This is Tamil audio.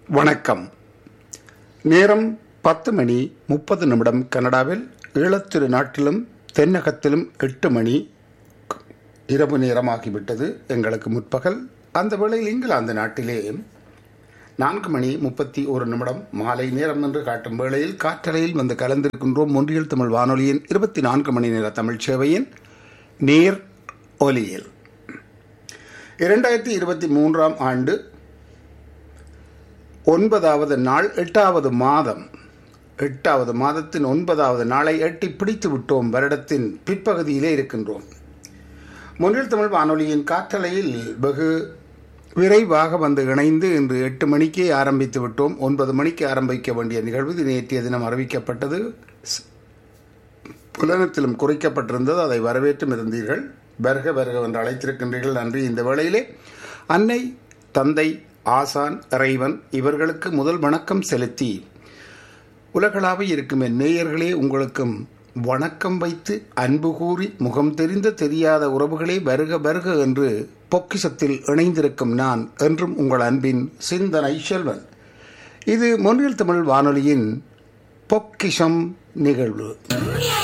வணக்கம் நேரம் பத்து மணி முப்பது நிமிடம் கனடாவில் ஈழத்திரு நாட்டிலும் தென்னகத்திலும் எட்டு மணி இரவு நேரமாகிவிட்டது எங்களுக்கு முற்பகல் அந்த வேளையில் இங்கிலாந்து நாட்டிலே நான்கு மணி முப்பத்தி ஒரு நிமிடம் மாலை நேரம் என்று காட்டும் வேளையில் காற்றலையில் வந்து கலந்திருக்கின்றோம் ஒன்றியல் தமிழ் வானொலியின் இருபத்தி நான்கு மணி நேர தமிழ் சேவையின் நேர் ஒலியில் இரண்டாயிரத்தி இருபத்தி மூன்றாம் ஆண்டு ஒன்பதாவது நாள் எட்டாவது மாதம் எட்டாவது மாதத்தின் ஒன்பதாவது நாளை எட்டி பிடித்து விட்டோம் வருடத்தின் பிற்பகுதியிலே இருக்கின்றோம் முன்னில் தமிழ் வானொலியின் காற்றலையில் வெகு விரைவாக வந்து இணைந்து இன்று எட்டு மணிக்கே ஆரம்பித்து விட்டோம் ஒன்பது மணிக்கு ஆரம்பிக்க வேண்டிய நிகழ்வு இது நேற்றைய தினம் அறிவிக்கப்பட்டது புலனத்திலும் குறைக்கப்பட்டிருந்தது அதை வரவேற்றும் இருந்தீர்கள் வருக வருக என்று அழைத்திருக்கின்றீர்கள் நன்றி இந்த வேளையிலே அன்னை தந்தை ஆசான் இறைவன் இவர்களுக்கு முதல் வணக்கம் செலுத்தி உலகளாக இருக்கும் என் நேயர்களே உங்களுக்கும் வணக்கம் வைத்து அன்பு கூறி முகம் தெரிந்த தெரியாத உறவுகளே வருக வருக என்று பொக்கிசத்தில் இணைந்திருக்கும் நான் என்றும் உங்கள் அன்பின் சிந்தனை செல்வன் இது மொன்றில் தமிழ் வானொலியின் பொக்கிஷம் நிகழ்வு